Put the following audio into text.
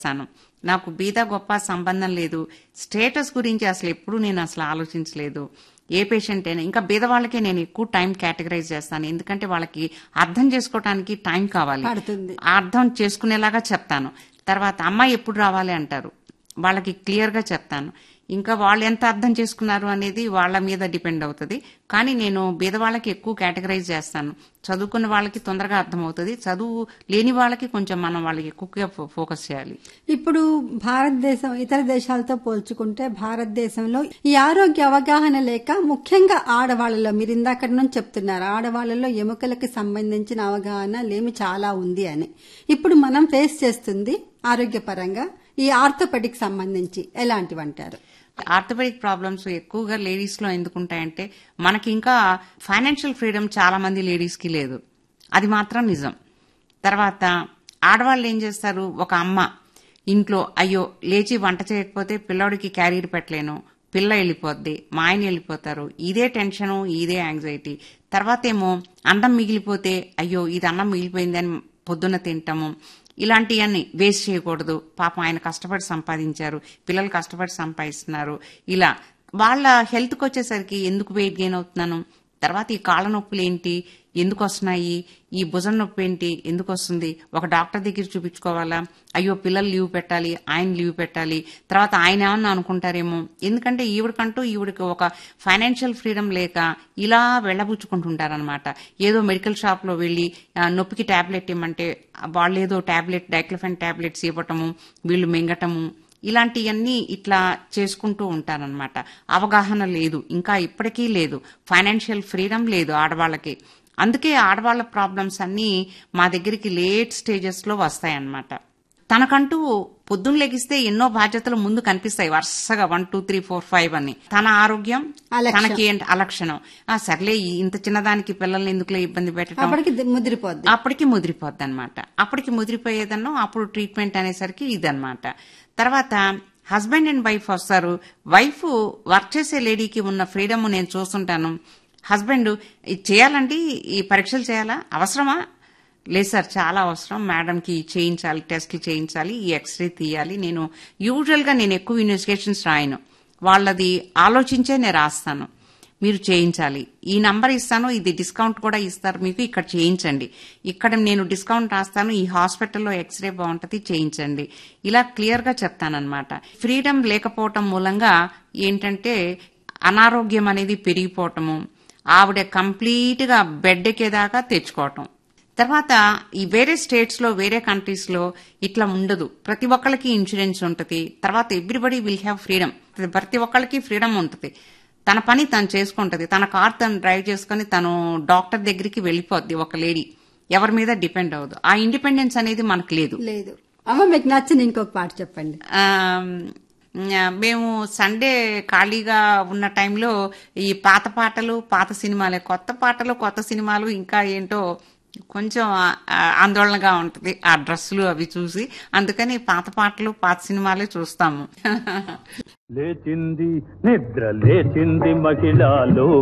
చేస్తాను నాకు బీద గొప్ప సంబంధం లేదు స్టేటస్ గురించి అసలు ఎప్పుడు నేను అసలు ఆలోచించలేదు ఏ పేషెంట్ అయినా ఇంకా బీద వాళ్ళకే నేను ఎక్కువ టైం కేటగరైజ్ చేస్తాను ఎందుకంటే వాళ్ళకి అర్థం చేసుకోవడానికి టైం కావాలి పడుతుంది అర్థం చేసుకునేలాగా చెప్తాను తర్వాత అమ్మాయి ఎప్పుడు రావాలి అంటారు వాళ్ళకి క్లియర్ గా చెప్తాను ఇంకా వాళ్ళు ఎంత అర్థం చేసుకున్నారు అనేది వాళ్ళ మీద డిపెండ్ అవుతుంది కానీ నేను బీదవాళ్ళకి ఎక్కువ కేటగరైజ్ చేస్తాను చదువుకున్న వాళ్ళకి తొందరగా అర్థమవుతుంది చదువు లేని వాళ్ళకి కొంచెం మనం వాళ్ళకి ఎక్కువగా ఫో- ఫోకస్ చేయాలి ఇప్పుడు భారతదేశం ఇతర దేశాలతో పోల్చుకుంటే భారతదేశంలో ఈ ఆరోగ్య అవగాహన లేక ముఖ్యంగా ఆడవాళ్ళలో మీరు ఇందాక నుంచి చెప్తున్నారు ఆడవాళ్ళలో ఎముకలకి సంబంధించిన అవగాహన లేమి చాలా ఉంది అని ఇప్పుడు మనం ఫేస్ చేస్తుంది ఆరోగ్యపరంగా ఈ ఆర్థోపెడిక్ సంబంధించి ఎలాంటివి అంటారు ఆర్థోపెడిక్ ప్రాబ్లమ్స్ ఎక్కువగా లేడీస్ లో ఎందుకుంటాయంటే మనకి ఇంకా ఫైనాన్షియల్ ఫ్రీడమ్ చాలా మంది లేడీస్ కి లేదు అది మాత్రం నిజం తర్వాత ఆడవాళ్ళు ఏం చేస్తారు ఒక అమ్మ ఇంట్లో అయ్యో లేచి వంట చేయకపోతే పిల్లోడికి క్యారీర్ పెట్టలేను పిల్ల వెళ్ళిపోద్ది మా ఆయన వెళ్ళిపోతారు ఇదే టెన్షను ఇదే యాంగ్జైటీ తర్వాత ఏమో అన్నం మిగిలిపోతే అయ్యో ఇది అన్నం మిగిలిపోయిందని పొద్దున్న తింటాము ఇలాంటివన్నీ వేస్ట్ చేయకూడదు పాపం ఆయన కష్టపడి సంపాదించారు పిల్లలు కష్టపడి సంపాదిస్తున్నారు ఇలా వాళ్ళ హెల్త్కి వచ్చేసరికి ఎందుకు వెయిట్ గెయిన్ అవుతున్నాను తర్వాత ఈ కాళ్ళ నొప్పులు ఏంటి ఎందుకు వస్తున్నాయి ఈ భుజం నొప్పి ఏంటి ఎందుకు వస్తుంది ఒక డాక్టర్ దగ్గర చూపించుకోవాలా అయ్యో పిల్లలు లీవ్ పెట్టాలి ఆయన లీవ్ పెట్టాలి తర్వాత ఆయన ఏమన్నా అనుకుంటారేమో ఎందుకంటే ఈవిడకంటూ ఈవిడికి ఒక ఫైనాన్షియల్ ఫ్రీడమ్ లేక ఇలా వెళ్ళబుచ్చుకుంటుంటారనమాట ఏదో మెడికల్ షాప్ లో వెళ్లి ఆ, నొప్పికి టాబ్లెట్ ఇమ్మంటే వాళ్ళు ఏదో టాబ్లెట్ డైక్లోఫెన్ టాబ్లెట్స్ ఇవ్వటము వీళ్ళు మింగటము ఇలాంటివన్నీ ఇట్లా చేసుకుంటూ ఉంటారనమాట అవగాహన లేదు ఇంకా ఇప్పటికీ లేదు ఫైనాన్షియల్ ఫ్రీడమ్ లేదు ఆడవాళ్ళకి అందుకే ఆడవాళ్ళ ప్రాబ్లమ్స్ అన్నీ మా దగ్గరికి లేట్ స్టేజెస్ లో వస్తాయన్నమాట తనకంటూ పొద్దున్న లెగిస్తే ఎన్నో బాధ్యతలు ముందు కనిపిస్తాయి వరుసగా one two three four five అని తన ఆరోగ్యం అలక్ష్యం. తనకి ఏంటి అలక్షణం ఆ సర్లే ఈ ఇంత చిన్నదానికి పిల్లల్ని ఎందుకులే ఇబ్బంది పెట్టడం అప్పటికి ది- ముదిరిపోద్ది అప్పటికి ముదిరిపోద్ది అనమాట అప్పటికి ముదిరిపోయేదన్నో అప్పుడు ట్రీట్మెంట్ అనేసరికి ఇదన్నమాట తర్వాత హస్బెండ్ అండ్ వైఫ్ వస్తారు వైఫ్ వర్క్ చేసే లేడీకి ఉన్న ఫ్రీడమ్ నేను చూస్తుంటాను హస్బెండ్ ఇది చేయాలండి ఈ పరీక్షలు చేయాలా అవసరమా లేదు సార్ చాలా అవసరం మేడంకి చేయించాలి టెస్ట్లు చేయించాలి ఈ ఎక్స్రే తీయాలి నేను యూజువల్ గా నేను ఎక్కువ ఇన్వెస్టిగేషన్స్ రాయను వాళ్ళది ఆలోచించే నేను రాస్తాను మీరు చేయించాలి ఈ నంబర్ ఇస్తాను ఇది డిస్కౌంట్ కూడా ఇస్తారు మీకు ఇక్కడ చేయించండి ఇక్కడ నేను డిస్కౌంట్ రాస్తాను ఈ హాస్పిటల్లో ఎక్స్రే బాగుంటది చేయించండి ఇలా క్లియర్ గా చెప్తానన్నమాట ఫ్రీడమ్ లేకపోవటం మూలంగా ఏంటంటే అనారోగ్యం అనేది పెరిగిపోవటము ఆవిడ కంప్లీట్ గా బెడ్ ఎక్కేదాకా తెచ్చుకోవటం తర్వాత ఈ వేరే స్టేట్స్ లో వేరే కంట్రీస్ లో ఇట్లా ఉండదు ప్రతి ఒక్కరికి ఇన్సూరెన్స్ ఉంటుంది తర్వాత ఎవ్రీబడి విల్ హ్యావ్ ఫ్రీడమ్ ప్రతి ఒక్కరికి ఫ్రీడమ్ ఉంటుంది తన పని తను చేసుకుంటది తన కార్ తను డ్రైవ్ చేసుకుని తను డాక్టర్ దగ్గరికి వెళ్ళిపోద్ది ఒక లేడీ ఎవరి మీద డిపెండ్ అవ్వదు ఆ ఇండిపెండెన్స్ అనేది మనకు లేదు లేదు అమ్మ మీకు నచ్చిన ఇంకొక పాట చెప్పండి ఆమ్, ఆ, మేము సండే ఖాళీగా ఉన్న టైంలో ఈ పాత పాటలు పాత సినిమాలే కొత్త పాటలు కొత్త సినిమాలు ఇంకా ఏంటో కొంచెం ఆ- ఆ ఆందోళనగా ఉంటుంది ఆ డ్రెస్సులు అవి చూసి అందుకని పాత పాటలు పాత సినిమాలే చూస్తాము లేచింది నిద్ర లేచింది మహిళలో